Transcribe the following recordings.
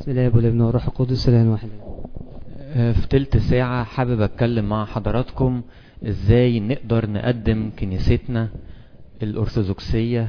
بسم الله والابن والروح القدس الان واحد في تلت ساعة حابب اتكلم مع حضراتكم ازاي نقدر نقدم كنيستنا الارثوذكسية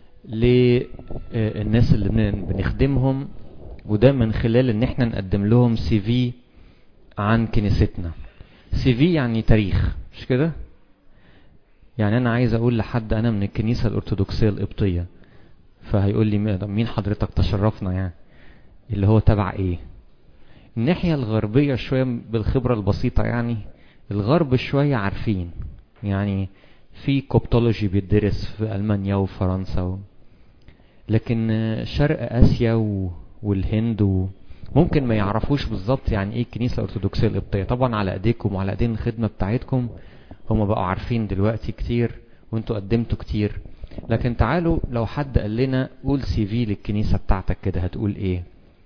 للناس اللي بن- بنخدمهم وده من خلال ان احنا نقدم لهم سي في عن كنيستنا سي في يعني تاريخ مش كده يعني انا عايز اقول لحد انا من الكنيسة الارثوذكسية القبطية فهيقول لي مين- مين حضرتك تشرفنا يعني اللي هو تبع ايه الناحية الغربية شوية بالخبرة البسيطة يعني الغرب شوية عارفين يعني في كوبتولوجي بيدرس في ألمانيا وفرنسا و... لكن آه، شرق آسيا و... والهند و... ممكن ما يعرفوش بالظبط يعني ايه الكنيسة الأرثوذكسية القبطية طبعا على ايديكم وعلى ايدين الخدمة بتاعتكم هم بقوا عارفين دلوقتي كتير وانتوا قدمتوا كتير لكن تعالوا لو حد قال لنا قول سي في للكنيسة بتاعتك كده هتقول ايه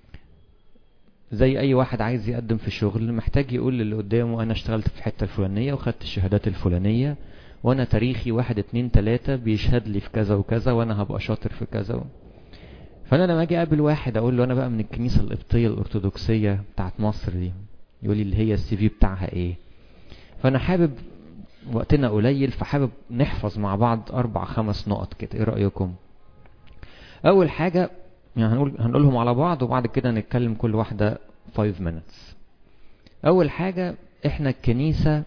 زي اي واحد عايز يقدم في شغل محتاج يقول للي قدامه انا اشتغلت في الحته الفلانيه وخدت الشهادات الفلانيه وانا تاريخي واحد اتنين تلاته بيشهد لي في كذا وكذا وانا هبقى شاطر في كذا و... فانا لما اجي اقابل واحد اقول له انا بقى من الكنيسه القبطيه الارثوذكسيه بتاعت مصر دي يقول لي اللي هي السي في بتاعها ايه فانا حابب وقتنا قليل فحابب نحفظ مع بعض اربع خمس نقط كده ايه رايكم اول حاجه يعني هنقول هنقولهم على بعض وبعد كده نتكلم كل واحدة 5 minutes أول حاجة إحنا الكنيسة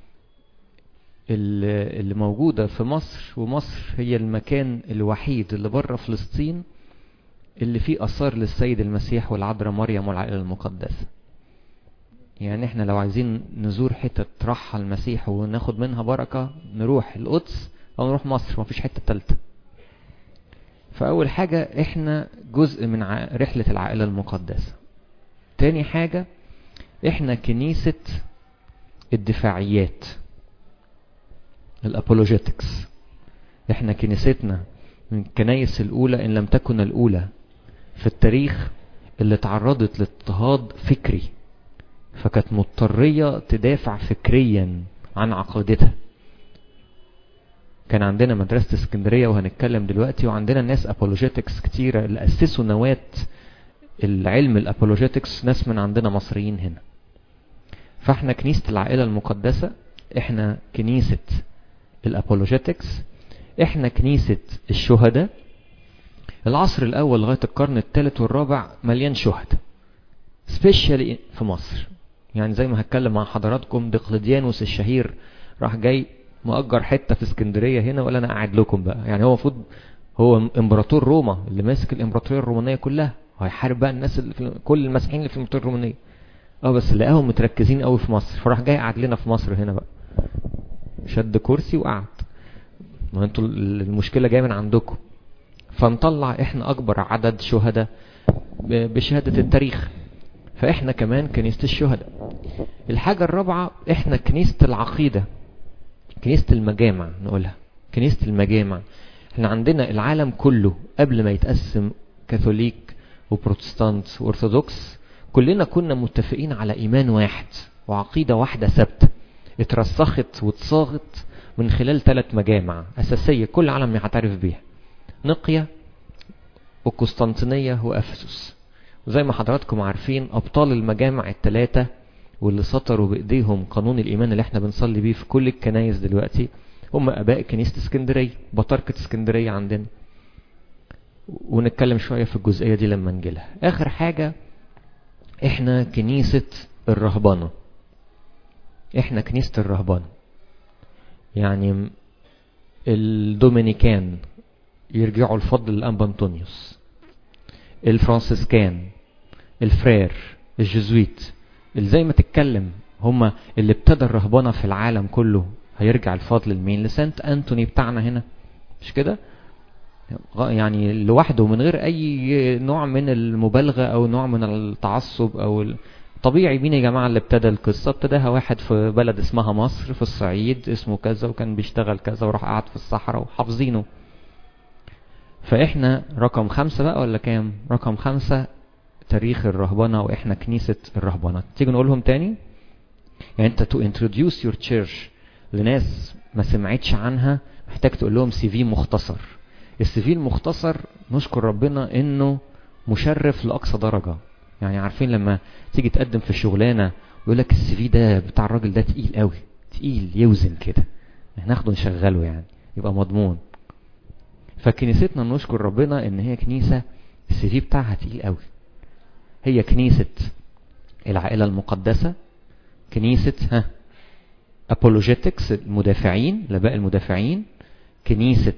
اللي اللي موجودة في مصر ومصر هي المكان الوحيد اللي بره فلسطين اللي فيه آثار للسيد المسيح والعذراء مريم والعائلة المقدسة يعني احنا لو عايزين نزور حتة رحى المسيح وناخد منها بركة نروح القدس أو نروح مصر مفيش حتة تالتة فأول حاجة احنا جزء من ع- رحلة العائلة المقدسة تاني حاجة احنا كنيسة الدفاعيات الابولوجيتكس احنا كنيستنا من الكنايس الاولى ان لم تكن الاولى في التاريخ اللي تعرضت لاضطهاد فكري فكانت مضطرية تدافع فكريا عن عقيدتها كان عندنا مدرسة اسكندرية وهنتكلم دلوقتي وعندنا ناس ابولوجيتكس كتيرة اللي أسسوا نواة العلم الابولوجيتكس ناس من عندنا مصريين هنا فاحنا كنيسة العائلة المقدسة احنا كنيسة الابولوجيتكس احنا كنيسة الشهداء العصر الاول لغاية القرن الثالث والرابع مليان شهداء سبيشالي في مصر يعني زي ما هتكلم مع حضراتكم دقلديانوس الشهير راح جاي مؤجر حتة في اسكندرية هنا ولا انا قاعد لكم بقى يعني هو المفروض هو امبراطور روما اللي ماسك الامبراطورية الرومانية كلها هيحارب بقى الناس اللي في كل المسيحيين اللي في الامبراطورية الرومانية اه بس لقاهم متركزين قوي في مصر فراح جاي قعد لنا في مصر هنا بقى شد كرسي وقعد ما انتوا المشكلة جاية من عندكم فنطلع احنا اكبر عدد شهداء ب- بشهادة التاريخ فاحنا كمان كنيسة الشهداء الحاجة الرابعة احنا كنيسة العقيدة كنيسة المجامع نقولها كنيسة المجامع احنا عندنا العالم كله قبل ما يتقسم كاثوليك وبروتستانت وارثوذكس كلنا كنا متفقين على ايمان واحد وعقيدة واحدة ثابتة اترسخت واتصاغت من خلال ثلاث مجامع اساسية كل عالم يعترف بيها نقيا وقسطنطينية وافسس وزي ما حضراتكم عارفين ابطال المجامع الثلاثة واللي سطروا بايديهم قانون الايمان اللي احنا بنصلي بيه في كل الكنايس دلوقتي هم اباء كنيسة اسكندرية بطاركة اسكندرية عندنا ونتكلم شوية في الجزئية دي لما نجيلها اخر حاجة احنا كنيسة الرهبنة احنا كنيسة الرهبنة يعني الدومينيكان يرجعوا الفضل للأنبا أنطونيوس الفرانسيسكان الفرير الجزويت اللي زي ما تتكلم هما اللي ابتدى الرهبنة في العالم كله هيرجع الفضل لمين لسانت أنتوني بتاعنا هنا مش كده يعني لوحده من غير اي نوع من المبالغة او نوع من التعصب او ال... طبيعي مين يا جماعة اللي ابتدى القصة ابتداها واحد في بلد اسمها مصر في الصعيد اسمه كذا وكان بيشتغل كذا وراح قعد في الصحراء وحافظينه فاحنا رقم خمسة بقى ولا كام رقم خمسة تاريخ الرهبنة واحنا كنيسة الرهبنة تيجي نقولهم تاني يعني انت to introduce your church لناس ما سمعتش عنها محتاج تقول لهم سي في مختصر السي في المختصر نشكر ربنا انه مشرف لاقصى درجة يعني عارفين لما تيجي تقدم في الشغلانه يقول لك السي في ده بتاع الراجل ده تقيل قوي تقيل يوزن كده ناخده نشغله يعني يبقى مضمون فكنيستنا نشكر ربنا ان هي كنيسه السي في بتاعها تقيل قوي هي كنيسه العائله المقدسه كنيسه ها apologetics المدافعين لباء المدافعين كنيسه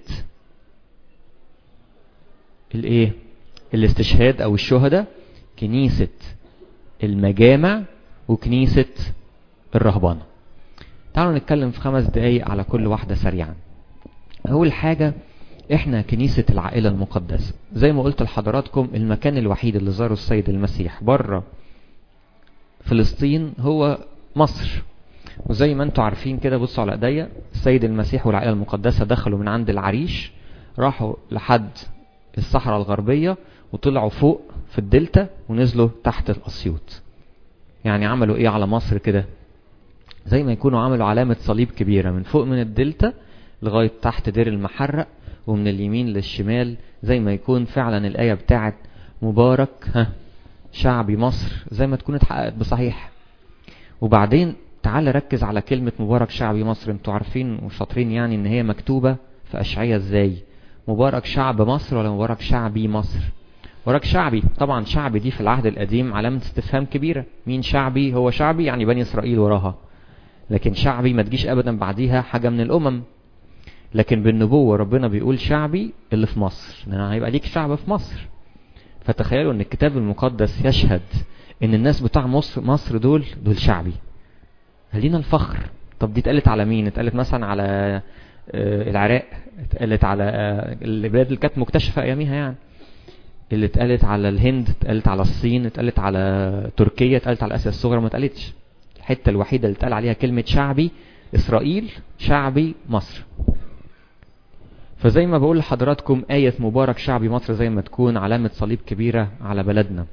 الايه الاستشهاد او الشهداء كنيسه المجامع وكنيسه الرهبانه تعالوا نتكلم في خمس دقايق على كل واحده سريعا اول حاجه احنا كنيسة العائلة المقدسة زي ما قلت لحضراتكم المكان الوحيد اللي زاره السيد المسيح بره فلسطين هو مصر وزي ما انتم عارفين كده بصوا على ايديا السيد المسيح والعائلة المقدسة دخلوا من عند العريش راحوا لحد الصحراء الغربية وطلعوا فوق في الدلتا ونزلوا تحت الاسيوط يعني عملوا ايه على مصر كده زي ما يكونوا عملوا علامة صليب كبيرة من فوق من الدلتا لغاية تحت دير المحرق ومن اليمين للشمال زي ما يكون فعلا الآية بتاعت مبارك ها شعبي مصر زي ما تكون اتحققت بصحيح وبعدين تعال ركز على كلمة مبارك شعبي مصر انتوا عارفين وشاطرين يعني ان هي مكتوبة في أشعية ازاي مبارك شعب مصر ولا مبارك شعبي مصر مبارك شعبي طبعا شعبي دي في العهد القديم علامة استفهام كبيرة مين شعبي هو شعبي يعني بني إسرائيل وراها لكن شعبي ما تجيش أبدا بعديها حاجة من الأمم لكن بالنبوة ربنا بيقول شعبي اللي في مصر لأن هيبقى ليك شعب في مصر فتخيلوا ان الكتاب المقدس يشهد ان الناس بتاع مصر مصر دول دول شعبي لينا الفخر طب دي اتقالت على مين اتقالت مثلا على آه العراق اتقالت على آه البلاد اللي كانت مكتشفة اياميها يعني اللي اتقالت على الهند اتقالت على الصين اتقالت على تركيا اتقالت على اسيا الصغرى ما اتقالتش الحتة الوحيدة اللي اتقال عليها كلمة شعبي اسرائيل شعبي مصر فزي ما بقول لحضراتكم آية مبارك شعبي مصر زي ما تكون علامة صليب كبيرة على بلدنا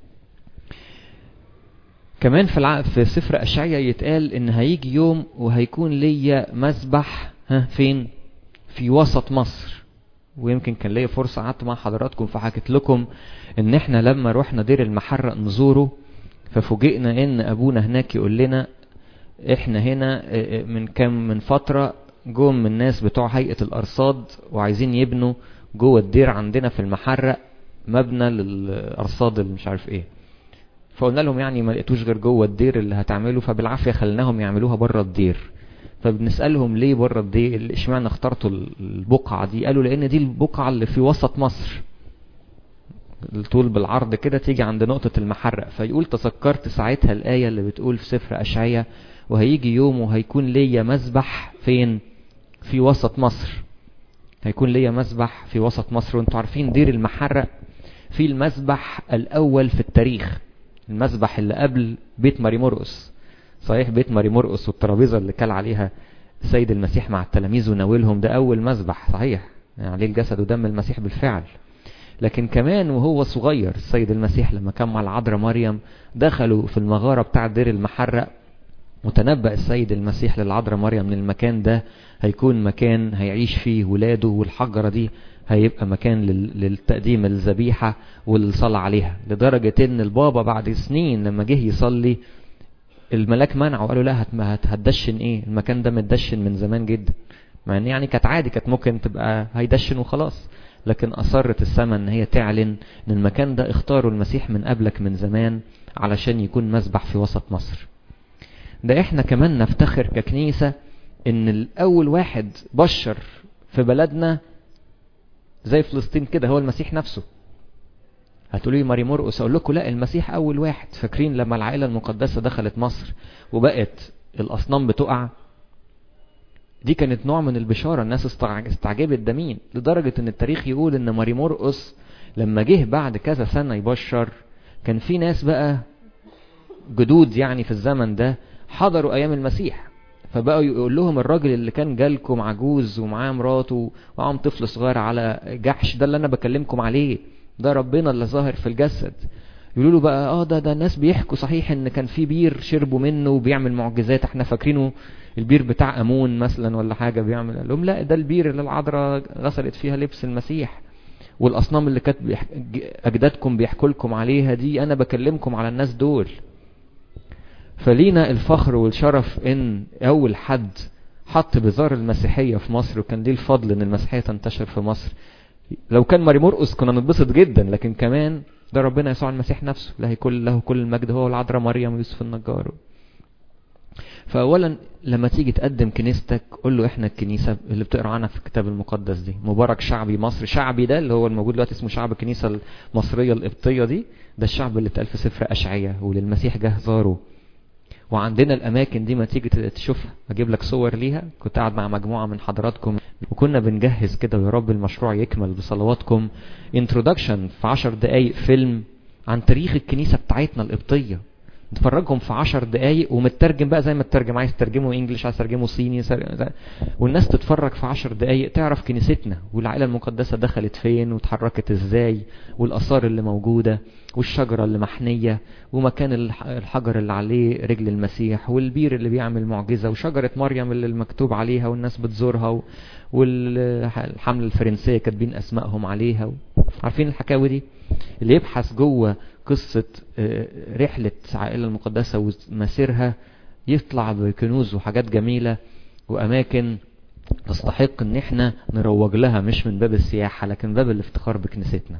كمان في الع... في سفر أشعيا يتقال إن هيجي يوم وهيكون ليا مسبح ها فين؟ في وسط مصر ويمكن كان ليا فرصة قعدت مع حضراتكم فحكيت لكم إن إحنا لما رحنا دير المحرق نزوره ففوجئنا إن أبونا هناك يقول لنا إحنا هنا من كام من فترة جم من الناس بتوع هيئة الأرصاد وعايزين يبنوا جوه الدير عندنا في المحرق مبنى للأرصاد اللي مش عارف ايه فقلنا لهم يعني ما لقيتوش غير جوه الدير اللي هتعملوا فبالعافية خليناهم يعملوها بره الدير فبنسألهم ليه بره الدير اشمعنى اخترتوا البقعة دي قالوا لأن دي البقعة اللي في وسط مصر الطول بالعرض كده تيجي عند نقطة المحرق فيقول تذكرت ساعتها الآية اللي بتقول في سفر أشعية وهيجي يوم وهيكون ليا مسبح فين في وسط مصر هيكون ليا مسبح في وسط مصر وانتوا عارفين دير المحرق في المسبح الاول في التاريخ المسبح اللي قبل بيت ماري مرقس صحيح بيت ماري مرقس والترابيزه اللي كل عليها السيد المسيح مع التلاميذ وناولهم ده اول مسبح صحيح يعني عليه الجسد ودم المسيح بالفعل لكن كمان وهو صغير السيد المسيح لما كان مع العذراء مريم دخلوا في المغاره بتاع دير المحرق وتنبأ السيد المسيح للعذراء مريم من المكان ده هيكون مكان هيعيش فيه ولاده والحجرة دي هيبقى مكان للتقديم الذبيحة والصلاة عليها لدرجة ان البابا بعد سنين لما جه يصلي الملاك منعه وقالوا لا هتدشن ايه المكان ده متدشن من زمان جدا مع ان يعني كانت عادي كانت ممكن تبقى هيدشن وخلاص لكن اصرت السماء ان هي تعلن ان المكان ده اختاروا المسيح من قبلك من زمان علشان يكون مسبح في وسط مصر ده احنا كمان نفتخر ككنيسة ان الاول واحد بشر في بلدنا زي فلسطين كده هو المسيح نفسه هتقولوا لي ماري مرقس اقول لكم لا المسيح اول واحد فاكرين لما العائلة المقدسة دخلت مصر وبقت الاصنام بتقع دي كانت نوع من البشارة الناس استعجبت ده مين لدرجة ان التاريخ يقول ان ماري مرقس لما جه بعد كذا سنة يبشر كان في ناس بقى جدود يعني في الزمن ده حضروا ايام المسيح فبقوا يقول لهم الراجل اللي كان جالكم عجوز ومعاه مراته ومعاهم طفل صغير على جحش ده اللي انا بكلمكم عليه ده ربنا اللي ظاهر في الجسد يقولوا له بقى اه ده ده الناس بيحكوا صحيح ان كان في بير شربوا منه وبيعمل معجزات احنا فاكرينه البير بتاع امون مثلا ولا حاجه بيعمل قال لهم لا ده البير اللي العذراء غسلت فيها لبس المسيح والاصنام اللي كانت بيح... اجدادكم بيحكوا لكم عليها دي انا بكلمكم على الناس دول فلينا الفخر والشرف ان اول حد حط بذار المسيحية في مصر وكان ليه الفضل ان المسيحية تنتشر في مصر لو كان ماري مرقس كنا نتبسط جدا لكن كمان ده ربنا يسوع المسيح نفسه له كل له كل المجد هو والعذراء مريم ويوسف النجار فاولا لما تيجي تقدم كنيستك قول له احنا الكنيسه اللي بتقرا عنها في الكتاب المقدس دي مبارك شعبي مصر شعبي ده اللي هو الموجود دلوقتي اسمه شعب الكنيسه المصريه القبطيه دي ده الشعب اللي اتقال في سفر اشعياء وللمسيح جه زاره وعندنا الاماكن دي ما تيجي تشوفها اجيب لك صور ليها كنت قاعد مع مجموعه من حضراتكم وكنا بنجهز كده ويا رب المشروع يكمل بصلواتكم انترودكشن في 10 دقائق فيلم عن تاريخ الكنيسه بتاعتنا القبطيه نتفرجهم في 10 دقايق ومترجم بقى زي ما تترجم عايز ترجمه انجلش عايز ترجمه صيني سر... والناس تتفرج في 10 دقايق تعرف كنيستنا والعائله المقدسه دخلت فين واتحركت ازاي والاثار اللي موجوده والشجره اللي محنيه ومكان الحجر اللي عليه رجل المسيح والبير اللي بيعمل معجزه وشجره مريم اللي المكتوب عليها والناس بتزورها و... والحمله الفرنسيه كاتبين اسمائهم عليها عارفين الحكاوي دي اللي يبحث جوه قصة رحلة العائلة المقدسة ومسيرها يطلع بكنوز وحاجات جميلة وأماكن تستحق ان احنا نروج لها مش من باب السياحة لكن باب الافتخار بكنيستنا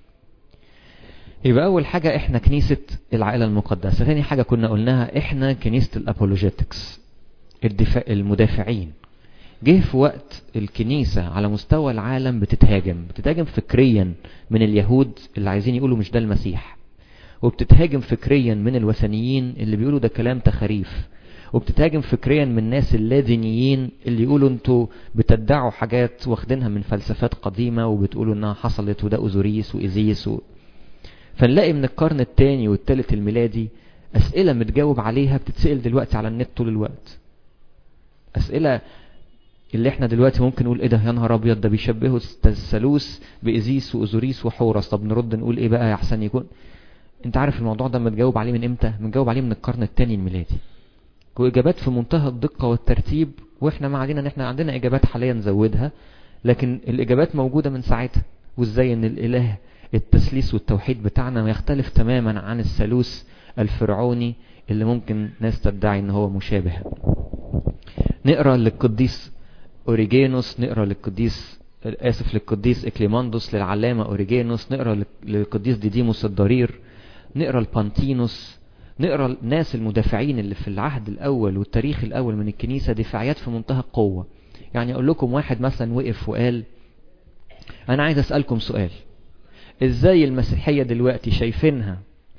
يبقى أول حاجة احنا كنيسة العائلة المقدسة ثاني حاجة كنا قلناها احنا كنيسة الأبولوجيتكس الدفاع المدافعين جه في وقت الكنيسة على مستوى العالم بتتهاجم بتتهاجم فكريا من اليهود اللي عايزين يقولوا مش ده المسيح وبتتهاجم فكريا من الوثنيين اللي بيقولوا ده كلام تخاريف وبتتهاجم فكريا من الناس اللادينيين اللي يقولوا انتوا بتدعوا حاجات واخدينها من فلسفات قديمة وبتقولوا انها حصلت وده اوزوريس وايزيس و... فنلاقي من القرن الثاني والثالث الميلادي اسئلة متجاوب عليها بتتسأل دلوقتي على النت طول الوقت اسئلة اللي احنا دلوقتي ممكن نقول ايه ده يا نهار ابيض ده بيشبهوا الثالوث بايزيس واوزوريس وحورس طب نرد نقول ايه بقى يا احسن يكون انت عارف الموضوع ده متجاوب عليه من امتى متجاوب عليه من القرن الثاني الميلادي واجابات في منتهى الدقة والترتيب واحنا ما علينا ان احنا عندنا اجابات حاليا نزودها لكن الاجابات موجودة من ساعتها وازاي ان الاله التثليث والتوحيد بتاعنا يختلف تماما عن الثالوث الفرعوني اللي ممكن ناس تدعي ان هو مشابه نقرا للقديس اوريجينوس نقرا للقديس اسف للقديس اكليماندوس للعلامة اوريجينوس نقرا للقديس ديديموس الضرير نقرا البانتينوس نقرا الناس المدافعين اللي في العهد الاول والتاريخ الاول من الكنيسة دفاعيات في منتهى القوة يعني اقول لكم واحد مثلا وقف وقال انا عايز اسألكم سؤال ازاي المسيحية دلوقتي شايفينها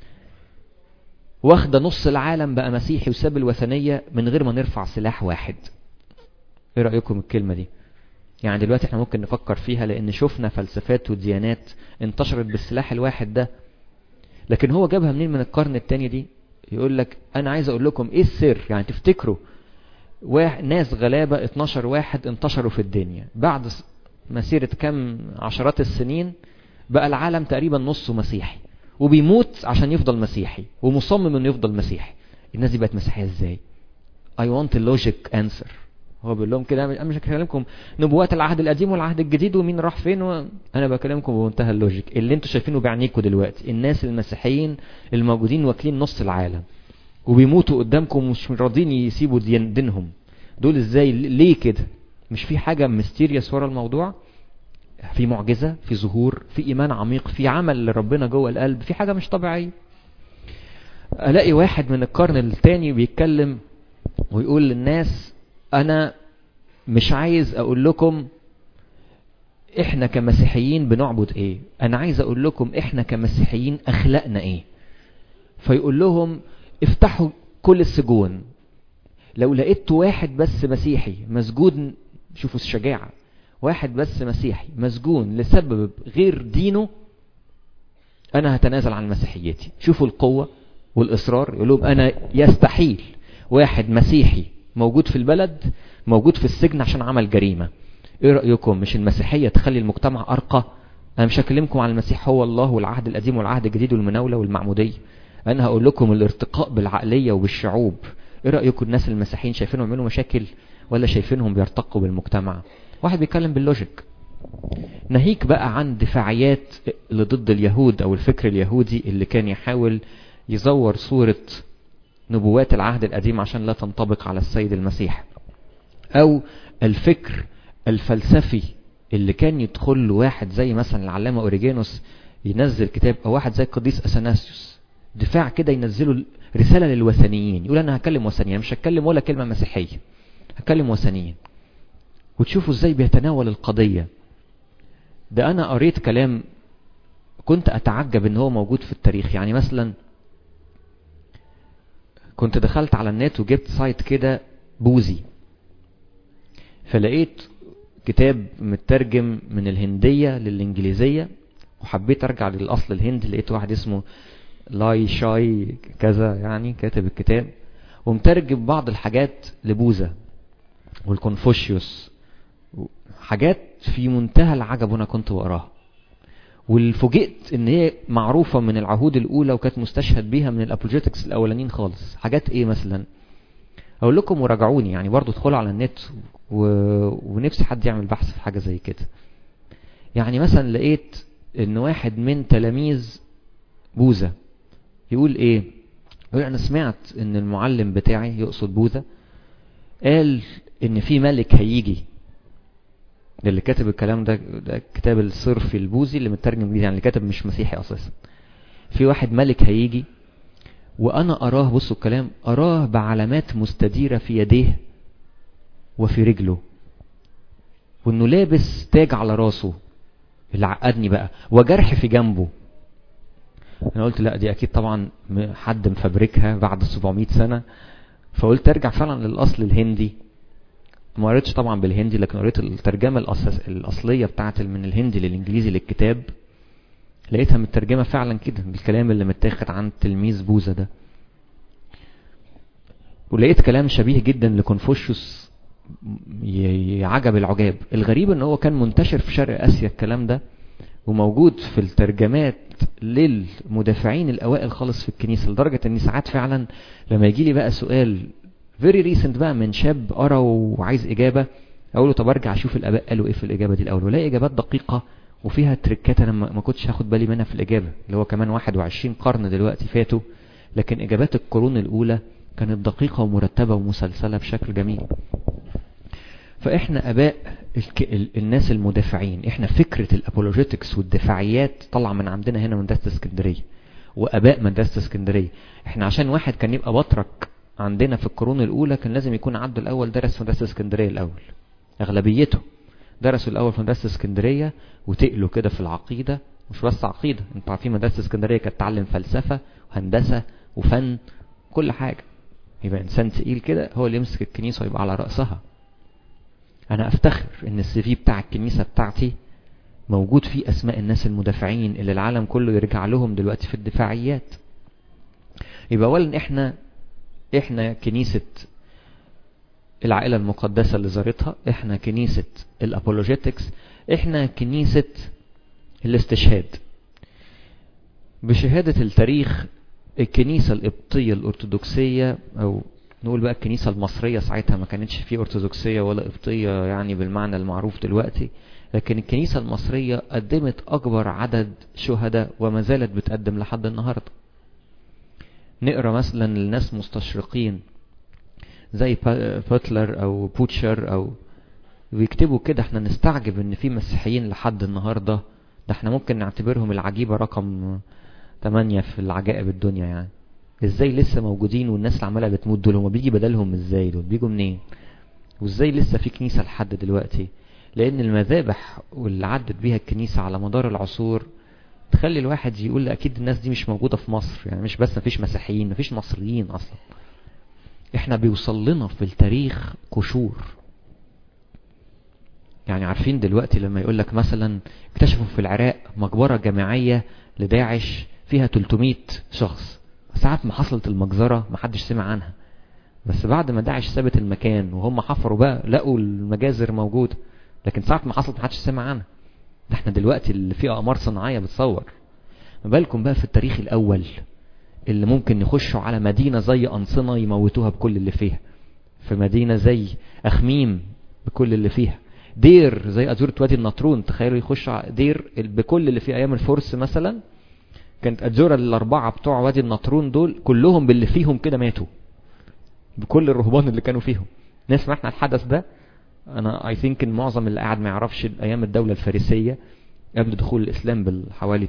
واخدة نص العالم بقى مسيحي وساب الوثنية من غير ما نرفع سلاح واحد ايه رأيكم الكلمة دي يعني دلوقتي احنا ممكن نفكر فيها لان شفنا فلسفات وديانات انتشرت بالسلاح الواحد ده لكن هو جابها منين من القرن الثاني دي يقول لك انا عايز اقول لكم ايه السر يعني تفتكروا واحد ناس غلابة 12 واحد انتشروا في الدنيا بعد مسيرة كم عشرات السنين بقى العالم تقريبا نصه مسيحي وبيموت عشان يفضل مسيحي ومصمم انه يفضل مسيحي الناس دي بقت مسيحية ازاي I want a logic answer هو بيقول لهم كده انا مش هكلمكم نبوات العهد القديم والعهد الجديد ومين راح فين و... انا بكلمكم بمنتهى اللوجيك اللي انتوا شايفينه بعينيكم دلوقتي الناس المسيحيين الموجودين واكلين نص العالم وبيموتوا قدامكم مش راضيين يسيبوا دين دينهم دول ازاي ليه كده مش في حاجة ميستيريس ورا الموضوع في معجزة في ظهور في ايمان عميق في عمل لربنا جوه القلب في حاجة مش طبيعية الاقي واحد من القرن الثاني بيتكلم ويقول للناس انا مش عايز اقول لكم احنا كمسيحيين بنعبد ايه انا عايز اقول لكم احنا كمسيحيين اخلاقنا ايه فيقول لهم افتحوا كل السجون لو لقيت واحد بس مسيحي مسجون شوفوا الشجاعة واحد بس مسيحي مسجون لسبب غير دينه انا هتنازل عن مسيحيتي شوفوا القوة والاصرار يقول لهم انا يستحيل واحد مسيحي موجود في البلد موجود في السجن عشان عمل جريمة ايه رأيكم مش المسيحية تخلي المجتمع ارقى انا مش هكلمكم عن المسيح هو الله والعهد القديم والعهد الجديد والمناولة والمعمودية انا هقول لكم الارتقاء بالعقلية وبالشعوب ايه رأيكم الناس المسيحيين شايفينهم يعملوا مشاكل ولا شايفينهم بيرتقوا بالمجتمع واحد بيتكلم باللوجيك ناهيك بقى عن دفاعيات اللي ضد اليهود او الفكر اليهودي اللي كان يحاول يزور صورة نبوات العهد القديم عشان لا تنطبق على السيد المسيح او الفكر الفلسفي اللي كان يدخل له واحد زي مثلا العلامة اوريجينوس ينزل كتاب او واحد زي القديس اثناسيوس دفاع كده ينزلوا رسالة للوثنيين يقول انا هكلم وثنيين مش هتكلم ولا كلمة مسيحية هكلم وثنيين وتشوفوا ازاي بيتناول القضية ده انا قريت كلام كنت اتعجب ان هو موجود في التاريخ يعني مثلا كنت دخلت على النت وجبت سايت كده بوذي فلقيت كتاب مترجم من الهندية للإنجليزية وحبيت أرجع للأصل الهندي لقيت واحد اسمه لاي شاي كذا يعني كاتب الكتاب ومترجم بعض الحاجات لبوذا والكونفوشيوس حاجات في منتهى العجب وانا كنت بقراها والفوجئت ان هي معروفة من العهود الاولى وكانت مستشهد بيها من الابولوجيتكس الاولانيين خالص حاجات ايه مثلا اقول لكم وراجعوني يعني برضو ادخلوا على النت و... ونفسي حد يعمل بحث في حاجة زي كده يعني مثلا لقيت ان واحد من تلاميذ بوذا يقول ايه يقول انا سمعت ان المعلم بتاعي يقصد بوذا قال ان في ملك هيجي اللي كاتب الكلام ده ده كتاب الصرفي البوذي اللي مترجم انجليزي يعني اللي كاتب مش مسيحي اساسا في واحد ملك هيجي وانا اراه بصوا الكلام اراه بعلامات مستديرة في يديه وفي رجله وانه لابس تاج على راسه اللي عقدني بقى وجرح في جنبه انا قلت لا دي اكيد طبعا حد مفبركها بعد 700 سنة فقلت ارجع فعلا للاصل الهندي ما قريتش طبعا بالهندي لكن قريت الترجمة الأساس الأصلية بتاعت من الهندي للإنجليزي للكتاب لقيتها مترجمة فعلا كده بالكلام اللي متاخد عن تلميذ بوذا ده ولقيت كلام شبيه جدا لكونفوشيوس يعجب العجاب الغريب ان هو كان منتشر في شرق اسيا الكلام ده وموجود في الترجمات للمدافعين الاوائل خالص في الكنيسة لدرجة اني ساعات فعلا لما يجي لي بقى سؤال فيري ريسنت بقى من شاب قرا وعايز اجابه اقول له طب ارجع اشوف الاباء قالوا ايه في الاجابه دي الاول ولاقي اجابات دقيقه وفيها تريكات انا ما كنتش هاخد بالي منها في الاجابه اللي هو كمان 21 قرن دلوقتي فاتوا لكن اجابات القرون الاولى كانت دقيقه ومرتبه ومسلسله بشكل جميل فاحنا اباء الك... الناس المدافعين احنا فكره الابولوجيتكس والدفاعيات طلع من عندنا هنا من مدرسه اسكندريه واباء مدرسه اسكندريه احنا عشان واحد كان يبقى بطرك عندنا في القرون الأولى كان لازم يكون عبده الأول درس في مدرسة اسكندرية الأول أغلبيته درسوا الأول في مدرسة اسكندرية وتقلوا كده في العقيدة مش بس عقيدة انتوا عارفين مدرسة اسكندرية كانت تعلم فلسفة وهندسة وفن كل حاجة يبقى إنسان تقيل كده هو اللي يمسك الكنيسة ويبقى على رأسها أنا أفتخر إن السي في بتاع الكنيسة بتاعتي موجود فيه أسماء الناس المدافعين اللي العالم كله يرجع لهم دلوقتي في الدفاعيات يبقى أولا إحنا احنا كنيسة العائلة المقدسة اللي زارتها احنا كنيسة الابولوجيتكس احنا كنيسة الاستشهاد بشهادة التاريخ الكنيسة القبطية الارثوذكسية او نقول بقى الكنيسة المصرية ساعتها ما كانتش فيه ارثوذكسية ولا قبطية يعني بالمعنى المعروف دلوقتي لكن الكنيسة المصرية قدمت اكبر عدد شهداء وما زالت بتقدم لحد النهارده نقرا مثلا لناس مستشرقين زي باتلر او بوتشر او ويكتبوا كده احنا نستعجب ان في مسيحيين لحد النهارده ده احنا ممكن نعتبرهم العجيبة رقم 8 في العجائب الدنيا يعني ازاي لسه موجودين والناس اللي عماله بتموت دول هما بيجي بدلهم ازاي دول بيجوا منين وازاي لسه في كنيسة لحد دلوقتي لان المذابح واللي عدت بيها الكنيسة على مدار العصور تخلي الواحد يقول اكيد الناس دي مش موجودة في مصر يعني مش بس مفيش مسيحيين مفيش مصريين اصلا احنا بيوصل لنا في التاريخ قشور يعني عارفين دلوقتي لما يقول لك مثلا اكتشفوا في العراق مقبرة جماعية لداعش فيها 300 شخص ساعة ما حصلت المجزرة محدش سمع عنها بس بعد ما داعش سابت المكان وهم حفروا بقى لقوا المجازر موجودة لكن ساعة ما حصلت محدش سمع عنها ده احنا دلوقتي اللي فيه اقمار صناعية بتصور ما بالكم بقى في التاريخ الاول اللي ممكن يخشوا على مدينة زي أنصنة يموتوها بكل اللي فيها في مدينة زي أخميم بكل اللي فيها دير زي ازورة وادي النطرون تخيلوا يخش دير بكل اللي في ايام الفرس مثلا كانت ازورة الاربعة بتوع وادي النطرون دول كلهم باللي فيهم كده ماتوا بكل الرهبان اللي كانوا فيهم نسمع احنا الحدث ده انا اي ثينك ان معظم اللي قاعد ما يعرفش ايام الدولة الفارسية قبل دخول الاسلام بالحوالي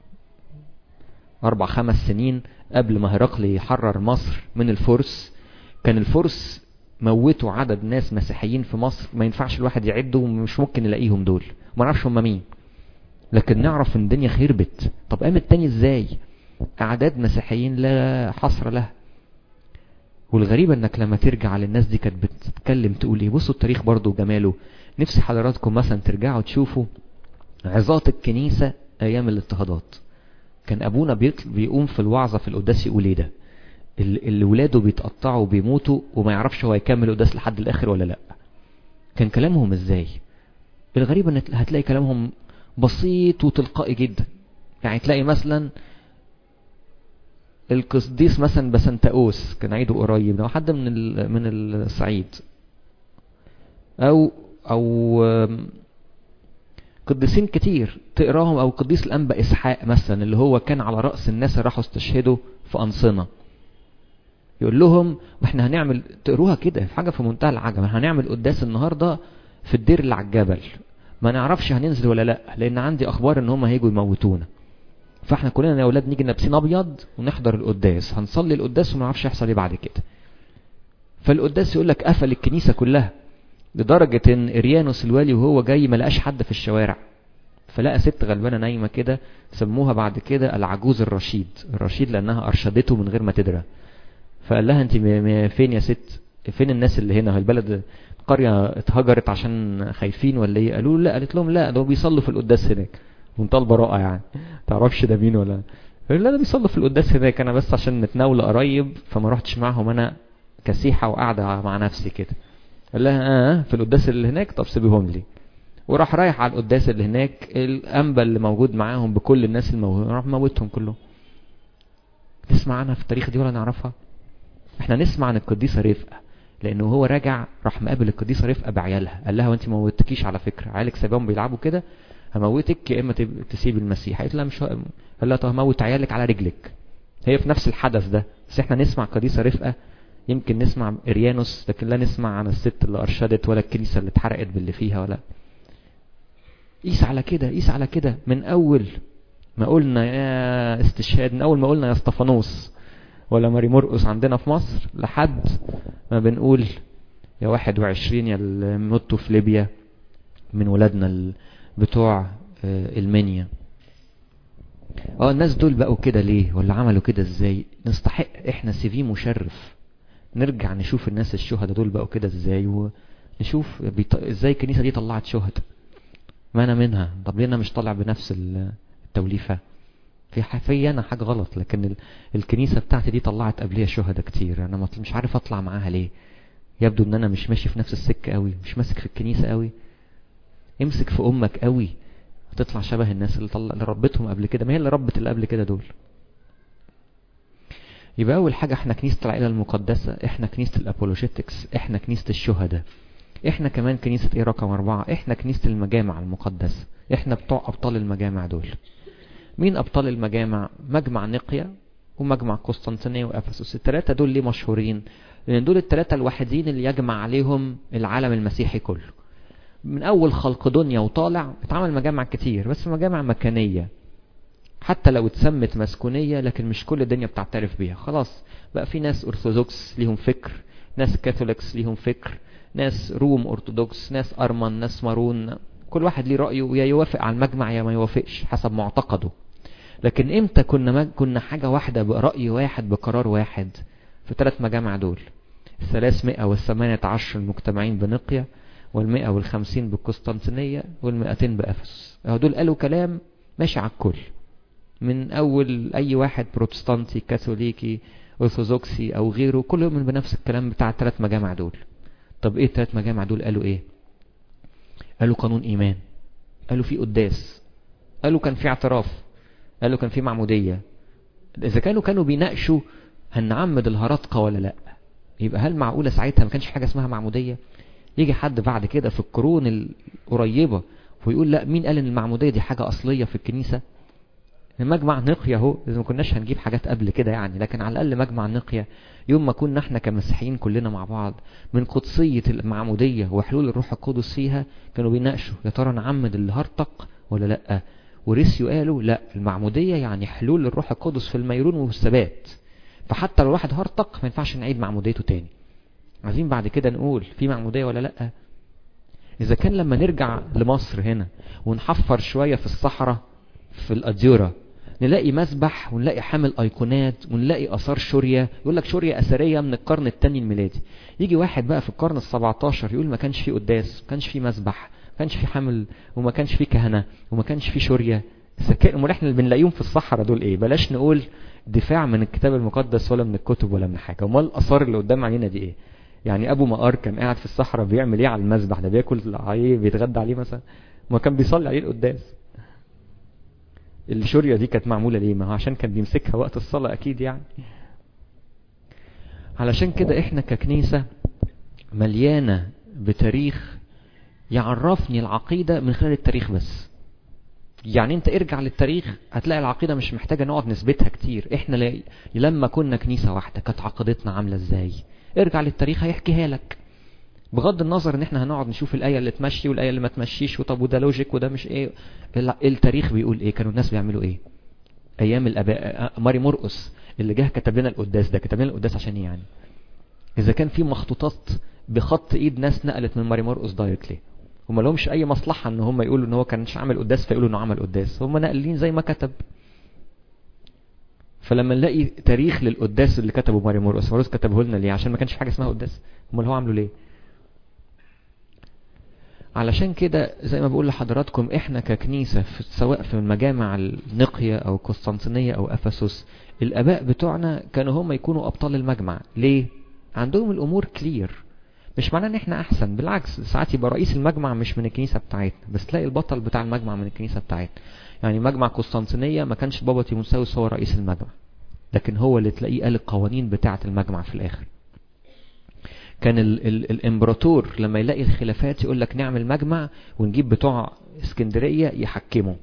اربع خمس سنين قبل ما هرقل يحرر مصر من الفرس كان الفرس موتوا عدد ناس مسيحيين في مصر ما ينفعش الواحد يعده ومش ممكن نلاقيهم دول ما نعرفش هم مين لكن نعرف ان الدنيا خربت طب قامت تاني ازاي اعداد مسيحيين لا حصر لها والغريبة انك لما ترجع للناس دي كانت بتتكلم تقول ايه بصوا التاريخ برضو جماله نفسي حضراتكم مثلا ترجعوا تشوفوا عظات الكنيسة ايام الاضطهادات كان ابونا بيقوم في الوعظة في القداس يقول ايه ده اللي ولاده بيتقطعوا وبيموتوا وما يعرفش هو يكمل القداس لحد الاخر ولا لا كان كلامهم ازاي الغريب ان هتلاقي كلامهم بسيط وتلقائي جدا يعني تلاقي مثلا القسديس مثلا بسنتاوس كان عيده قريب ده حد من من الصعيد او او قديسين كتير تقراهم او قديس الانبا اسحاق مثلا اللي هو كان على راس الناس اللي راحوا استشهدوا في انصنه يقول لهم واحنا هنعمل تقروها كده حاجه في منتهى العجب هنعمل قداس النهارده في الدير اللي على الجبل ما نعرفش هننزل ولا لا لان عندي اخبار ان هم هيجوا يموتونا فاحنا كلنا يا اولاد نيجي لابسين ابيض ونحضر القداس هنصلي القداس وما نعرفش يحصل ايه بعد كده فالقداس يقول لك قفل الكنيسه كلها لدرجه ان اريانوس الوالي وهو جاي ما لقاش حد في الشوارع فلقى ست غلبانه نايمه كده سموها بعد كده العجوز الرشيد الرشيد لانها ارشدته من غير ما تدرى فقال لها انت فين يا ست فين الناس اللي هنا البلد قرية اتهجرت عشان خايفين ولا ايه قالوا لا قالت لهم لا ده بيصلوا في القداس هناك منتهى البراءة يعني تعرفش ده مين ولا قالوا لا ده بيصلوا في القداس هناك انا بس عشان نتناول قريب فما رحتش معهم انا كسيحة وقاعدة مع نفسي كده قال لها اه في القداس اللي هناك طب سيبيهم لي وراح رايح على القداس اللي هناك الانبا اللي موجود معاهم بكل الناس الموجودين راح موتهم كلهم نسمع عنها في التاريخ دي ولا نعرفها احنا نسمع عن القديسة رفقة لانه هو راجع راح مقابل القديسة رفقة بعيالها قال لها وانت ما موتكيش على فكرة عيالك سايبهم بيلعبوا كده هموتك يا اما تسيب المسيح قالت لها مش قال لها طب هموت عيالك على رجلك هي في نفس الحدث ده بس احنا نسمع قديسة رفقة يمكن نسمع اريانوس لكن لا نسمع عن الست اللي ارشدت ولا الكنيسة اللي اتحرقت باللي فيها ولا قيس على كده قيس على كده من اول ما قلنا يا استشهاد من اول ما قلنا يا اسطفانوس ولا ماري مرقس عندنا في مصر لحد ما بنقول يا واحد وعشرين يا اللي متوا في ليبيا من ولادنا بتوع المنيا اه الناس دول بقوا كده ليه ولا عملوا كده ازاي نستحق احنا سي في مشرف نرجع نشوف الناس الشهداء دول بقوا كده ازاي ونشوف بيط... ازاي الكنيسه دي طلعت شهداء ما انا منها طب ليه انا مش طالع بنفس التوليفه في في انا حاجه غلط لكن ال... الكنيسه بتاعتي دي طلعت قبليه شهداء كتير انا مش عارف اطلع معاها ليه يبدو ان انا مش ماشي في نفس السكه قوي مش ماسك في الكنيسه قوي امسك في امك قوي هتطلع شبه الناس اللي طلع اللي ربتهم قبل كده ما هي اللي ربت اللي قبل كده دول يبقى اول حاجه احنا كنيسه العائله المقدسه احنا كنيسه الابولوجيتكس احنا كنيسه الشهداء احنا كمان كنيسه ايه رقم أربعة احنا كنيسه المجامع المقدسه احنا بتوع ابطال المجامع دول مين ابطال المجامع مجمع نقيا ومجمع قسطنطينيه وافسس الثلاثه دول ليه مشهورين لان دول الثلاثه الوحيدين اللي يجمع عليهم العالم المسيحي كله من اول خلق دنيا وطالع اتعمل مجامع كتير بس مجامع مكانيه حتى لو اتسمت مسكونيه لكن مش كل الدنيا بتعترف بيها خلاص بقى في ناس ارثوذكس ليهم فكر ناس كاثوليكس ليهم فكر ناس روم ارثوذكس ناس ارمن ناس مارون كل واحد ليه رايه يا يوافق على المجمع يا ما يوافقش حسب معتقده لكن امتى كنا مج... كنا حاجه واحده براي واحد بقرار واحد في ثلاث مجامع دول الثلاثمائة والثمانية عشر المجتمعين بنقيا والمائة والخمسين بالقسطنطينية والمائتين بأفسس اهو دول قالوا كلام ماشي على الكل من أول أي واحد بروتستانتي كاثوليكي أرثوذكسي أو غيره كله يؤمن بنفس الكلام بتاع الثلاث مجامع دول طب إيه الثلاث مجامع دول قالوا إيه قالوا قانون إيمان قالوا في قداس قالوا كان في اعتراف قالوا كان في معمودية إذا كانوا كانوا بيناقشوا هنعمد الهرطقة ولا لأ يبقى هل معقولة ساعتها ما كانش في حاجة اسمها معمودية يجي حد بعد كده في القرون القريبة ويقول لا مين قال ان المعمودية دي حاجة اصلية في الكنيسة مجمع نقيا اهو اذا ما كناش هنجيب حاجات قبل كده يعني لكن على الاقل مجمع نقيا يوم ما كنا احنا كمسيحيين كلنا مع بعض من قدسية المعمودية وحلول الروح القدس فيها كانوا بيناقشوا يا ترى نعمد اللي هرطق ولا لا وريسيو قالوا لا المعمودية يعني حلول الروح القدس في الميرون والثبات فحتى لو واحد هرطق ما ينفعش نعيد معموديته تاني عايزين بعد كده نقول في معمودية ولا لا اذا كان لما نرجع لمصر هنا ونحفر شوية في الصحراء في الأديرة نلاقي مسبح ونلاقي حامل ايقونات ونلاقي اثار شوريا يقول لك شوريا اثريه من القرن الثاني الميلادي يجي واحد بقى في القرن ال17 يقول ما كانش فيه قداس ما كانش فيه مسبح ما كانش فيه حامل وما كانش فيه كهنه وما كانش فيه شوريا امال احنا اللي بنلاقيهم في الصحراء دول ايه بلاش نقول دفاع من الكتاب المقدس ولا من الكتب ولا من حاجه امال الاثار اللي قدام عينينا دي ايه يعني ابو مقار كان قاعد في الصحراء بيعمل ايه على المسبح ده بياكل عليه بيتغدى عليه مثلا ما كان بيصلي عليه القداس الشورية دي كانت معمولة ليه ما هو عشان كان بيمسكها وقت الصلاة اكيد يعني علشان كده احنا ككنيسة مليانة بتاريخ يعرفني العقيدة من خلال التاريخ بس يعني انت ارجع للتاريخ هتلاقي العقيدة مش محتاجة نقعد نثبتها كتير احنا ل... لما كنا كنيسة واحدة كانت عقيدتنا عاملة ازاي ارجع للتاريخ هيحكيها لك بغض النظر ان احنا هنقعد نشوف الايه اللي تمشي والايه اللي ما تمشيش وطب وده لوجيك وده مش ايه التاريخ بيقول ايه كانوا الناس بيعملوا ايه ايام الاباء ماري مرقس اللي جه كتب لنا القداس ده كتب لنا القداس عشان ايه يعني اذا كان في مخطوطات بخط ايد ناس نقلت من ماري مرقس دايركتلي هم لهمش اي مصلحه ان هم يقولوا ان هو كانش عامل قداس فيقولوا انه عمل قداس هم ناقلين زي ما كتب فلما نلاقي تاريخ للقداس اللي كتبه ماري مرقس مرقس كتبه لنا ليه عشان ما كانش في حاجه اسمها قداس امال هو عامله ليه علشان كده زي ما بقول لحضراتكم احنا ككنيسة في سواء في المجامع النقية او قسطنطينية او افسس الاباء بتوعنا كانوا هم يكونوا ابطال المجمع ليه عندهم الامور كلير مش معناه ان احنا احسن بالعكس ساعات يبقى رئيس المجمع مش من الكنيسة بتاعتنا بس تلاقي البطل بتاع المجمع من الكنيسة بتاعتنا يعني مجمع قسطنطينية ما كانش بابا تيموساوس هو رئيس المجمع لكن هو اللي تلاقيه قال القوانين بتاعة المجمع في الاخر كان ال ال الامبراطور لما يلاقي الخلافات يقول لك نعمل مجمع ونجيب بتوع اسكندرية يحكموا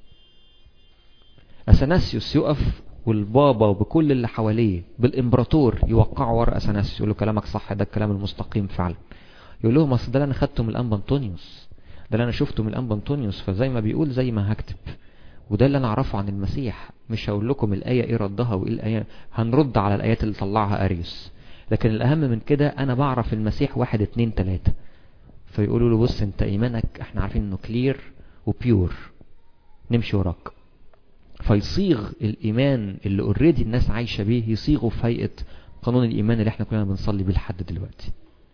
اثناسيوس يقف والبابا وبكل اللي حواليه بالامبراطور يوقعوا ورا اثناسيوس يقول له كلامك صح ده الكلام المستقيم فعلا يقول لهم اصل ده اللي انا خدته من الانبا انطونيوس ده اللي انا شفته من الانبا انطونيوس فزي ما بيقول زي ما هكتب وده اللي انا اعرفه عن المسيح مش هقول لكم الايه ايه ردها وايه الايه هنرد على الايات اللي طلعها اريوس لكن الأهم من كده أنا بعرف المسيح واحد اتنين تلاتة فيقولوا له بص انت ايمانك احنا عارفين انه كلير وبيور نمشي وراك فيصيغ الايمان اللي اوريدي الناس عايشة بيه يصيغه في هيئة قانون الايمان اللي احنا كلنا بنصلي بيه لحد دلوقتي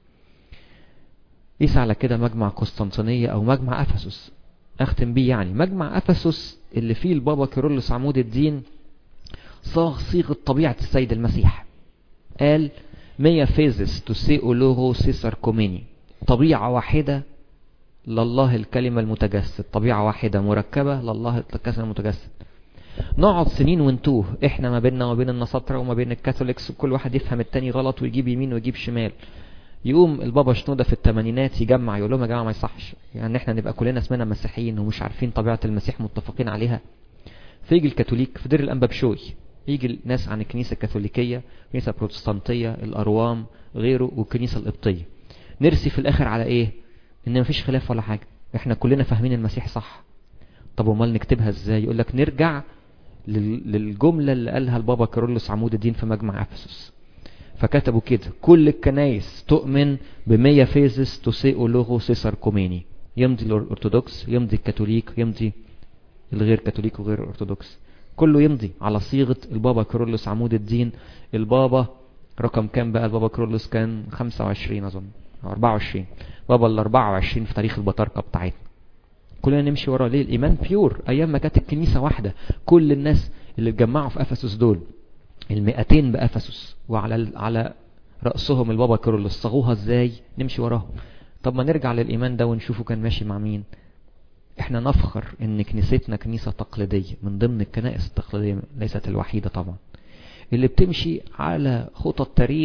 قيس على كده مجمع قسطنطينية او مجمع افسس اختم بيه يعني مجمع افسس اللي فيه البابا كيرلس عمود الدين صاغ صيغة طبيعة السيد المسيح قال مية فيزس تسيء له سيسر كوميني طبيعة واحدة لله الكلمة المتجسد طبيعة واحدة مركبة لله الكلمة المتجسد نقعد سنين ونتوه احنا ما بيننا وما بين النصارى وما بين الكاثوليكس وكل واحد يفهم التاني غلط ويجيب يمين ويجيب شمال يقوم البابا شنودة في الثمانينات يجمع يقول لهم يا جماعة ما يصحش يعني احنا نبقى كلنا اسمنا مسيحيين ومش عارفين طبيعة المسيح متفقين عليها فيجي الكاثوليك في دير الانبا بشوي يجي الناس عن الكنيسة الكاثوليكية الكنيسة البروتستانتية الأروام غيره والكنيسة القبطية نرسي في الآخر على إيه إن مفيش خلاف ولا حاجة إحنا كلنا فاهمين المسيح صح طب ومال نكتبها إزاي يقول لك نرجع للجملة اللي قالها البابا كارولوس عمود الدين في مجمع أفسس فكتبوا كده كل الكنايس تؤمن بمية فيزس تسيء لوغو سيسر كوميني يمضي الأرثوذكس يمضي الكاثوليك يمضي الغير كاثوليك وغير الأرثوذكس كله يمضي على صيغة البابا كرولوس عمود الدين البابا رقم كام بقى البابا كرولوس كان 25 أظن 24 بابا ال 24 في تاريخ البطاركة بتاعتنا كلنا نمشي وراه ليه الإيمان بيور أيام ما كانت الكنيسة واحدة كل الناس اللي اتجمعوا في أفسس دول المئتين بأفسس وعلى على رأسهم البابا كرولوس صاغوها ازاي نمشي وراهم طب ما نرجع للإيمان ده ونشوفه كان ماشي مع مين احنا نفخر ان كنيستنا كنيسة تقليدية من ضمن الكنائس التقليدية ليست الوحيدة طبعا اللي بتمشي على خطى التاريخ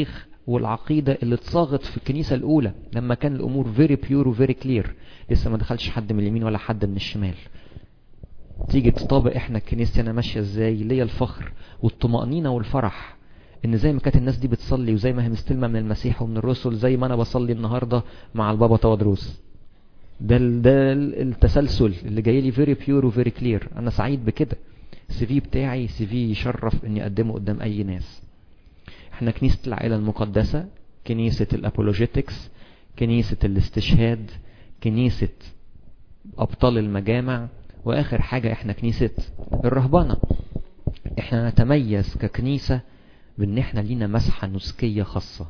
والعقيدة اللي اتصاغت في الكنيسة الأولى لما كان الأمور very pure و very clear لسه ما دخلش حد من اليمين ولا حد من الشمال تيجي تطابق احنا كنيستي انا ماشية ازاي ليا الفخر والطمأنينة والفرح ان زي ما كانت الناس دي بتصلي وزي ما هي مستلمة من المسيح ومن الرسل زي ما انا بصلي النهاردة مع البابا تودروس ده ال ده ال التسلسل اللي جاي لي very pure و very clear انا سعيد بكده السي في بتاعي سي في يشرف اني اقدمه قدام اي ناس احنا كنيسة العائلة المقدسة كنيسة الابولوجيتكس كنيسة الاستشهاد كنيسة ابطال المجامع واخر حاجة احنا كنيسة الرهبنة احنا نتميز ككنيسة بان احنا لينا مسحة نسكية خاصة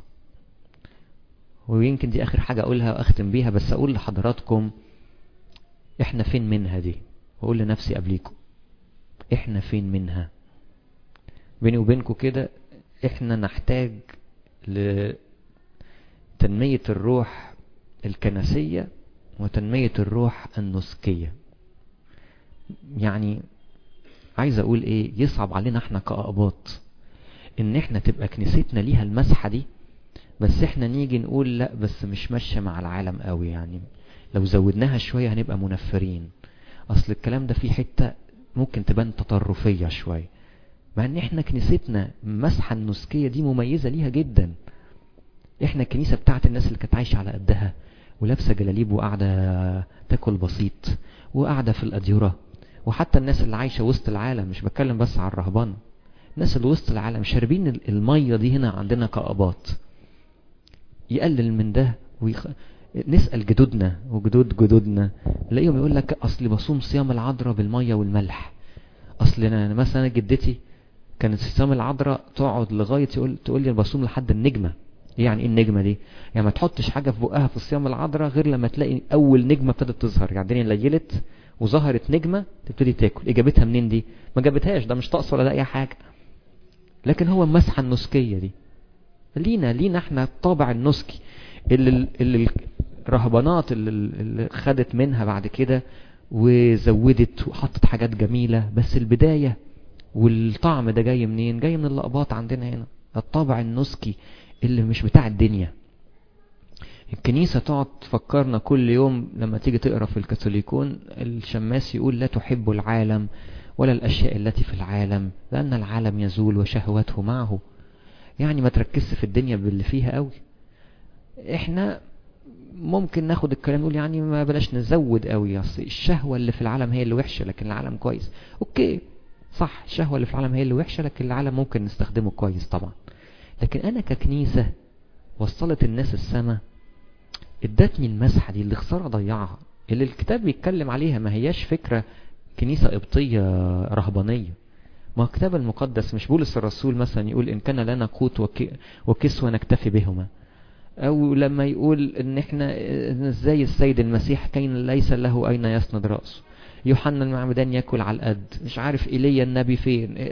ويمكن دي اخر حاجة اقولها واختم بيها بس اقول لحضراتكم احنا فين منها دي واقول لنفسي قبليكم احنا فين منها بيني وبينكم كده احنا نحتاج لتنمية الروح الكنسية وتنمية الروح النسكية يعني عايز اقول ايه يصعب علينا احنا كأقباط ان احنا تبقى كنيستنا ليها المسحة دي بس احنا نيجي نقول لا بس مش ماشية مع العالم قوي يعني لو زودناها شوية هنبقى منفرين اصل الكلام ده فيه حتة ممكن تبان تطرفية شوية مع ان احنا كنيستنا المسحة النسكية دي مميزة ليها جدا احنا الكنيسة بتاعت الناس اللي كانت عايشة على قدها ولابسة جلاليب وقاعدة تاكل بسيط وقاعدة في الأديرة وحتى الناس اللي عايشة وسط العالم مش بتكلم بس على الرهبان الناس اللي وسط العالم شاربين المية دي هنا عندنا كأباط يقلل من ده ويخ... نسأل جدودنا وجدود جدودنا نلاقيهم يقول لك أصل بصوم صيام العذراء بالمية والملح أصل أنا مثلا جدتي كانت صيام العذراء تقعد لغاية يقول تقول لي بصوم لحد النجمة يعني ايه النجمة دي يعني ما تحطش حاجة في بقها في الصيام العذراء غير لما تلاقي أول نجمة ابتدت تظهر يعني الدنيا ليلت وظهرت نجمة تبتدي تاكل اجابتها منين دي ما جابتهاش ده مش طقس ولا ده اي حاجة لكن هو المسحة النسكية دي لينا لينا احنا الطابع النسكي اللي, اللي الرهبانات اللي, اللي خدت منها بعد كده وزودت وحطت حاجات جميلة بس البداية والطعم ده جاي منين جاي من اللقبات عندنا هنا الطابع النسكي اللي مش بتاع الدنيا الكنيسة تقعد تفكرنا كل يوم لما تيجي تقرا في الكاثوليكون الشماس يقول لا تحب العالم ولا الأشياء التي في العالم لأن العالم يزول وشهوته معه يعني ما تركزش في الدنيا باللي فيها قوي احنا ممكن ناخد الكلام نقول يعني ما بلاش نزود قوي اصل الشهوة اللي في العالم هي اللي وحشة لكن العالم كويس اوكي صح الشهوة اللي في العالم هي اللي وحشة لكن العالم ممكن نستخدمه كويس طبعا لكن انا ككنيسة وصلت الناس السماء ادتني المسحة دي اللي خسارة ضيعها اللي الكتاب بيتكلم عليها ما هياش فكرة كنيسة قبطية رهبانية ما الكتاب المقدس مش بولس الرسول مثلا يقول إن كان لنا قوت وك... وكسوة نكتفي بهما أو لما يقول إن إحنا إزاي السيد المسيح كين ليس له أين يسند رأسه يوحنا المعمدان ياكل على القد مش عارف إيليا النبي فين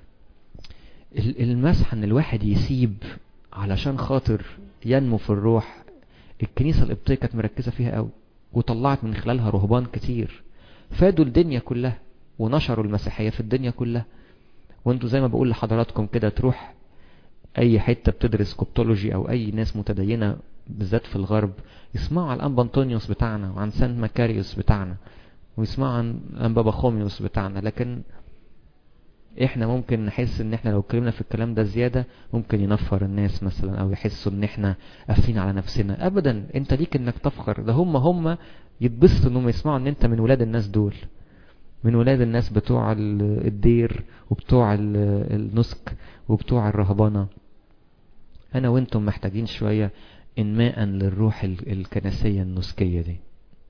المسحة إن الواحد يسيب علشان خاطر ينمو في الروح الكنيسة القبطية كانت مركزة فيها قوي وطلعت من خلالها رهبان كتير فادوا الدنيا كلها ونشروا المسيحية في الدنيا كلها وانتوا زي ما بقول لحضراتكم كده تروح اي حتة بتدرس كوبتولوجي او اي ناس متدينة بالذات في الغرب يسمعوا عن الانبا انطونيوس بتاعنا وعن سانت ماكاريوس بتاعنا ويسمعوا عن انبا بخوميوس بتاعنا لكن احنا ممكن نحس ان احنا لو اتكلمنا في الكلام ده زيادة ممكن ينفر الناس مثلا او يحسوا ان احنا قافلين على نفسنا ابدا انت ليك انك تفخر ده هم هم يتبسطوا انهم يسمعوا ان انت من ولاد الناس دول من ولاد الناس بتوع الدير وبتوع النسك وبتوع الرهبانة انا وانتم محتاجين شوية انماء للروح الكنسية النسكية دي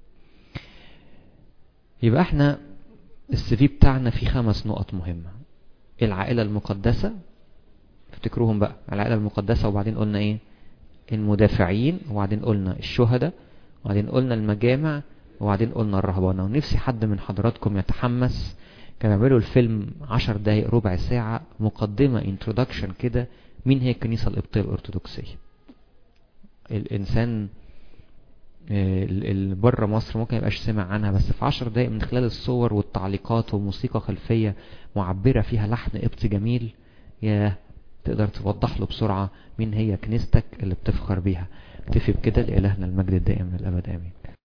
يبقى احنا السي بتاعنا فيه خمس نقط مهمة العائلة المقدسة افتكروهم بقى العائلة المقدسة وبعدين قلنا ايه المدافعين وبعدين قلنا الشهداء وبعدين قلنا المجامع وبعدين قلنا الرهبانة ونفسي حد من حضراتكم يتحمس كانوا يعملوا الفيلم عشر دقايق ربع ساعة مقدمة انترودكشن كده مين هي الكنيسة القبطية الأرثوذكسية الإنسان اللي بره مصر ممكن يبقاش سمع عنها بس في عشر دقايق من خلال الصور والتعليقات وموسيقى خلفية معبرة فيها لحن قبطي جميل يا تقدر توضح له بسرعة مين هي كنيستك اللي بتفخر بيها اكتفي بكده لإلهنا المجد الدائم للأبد آمين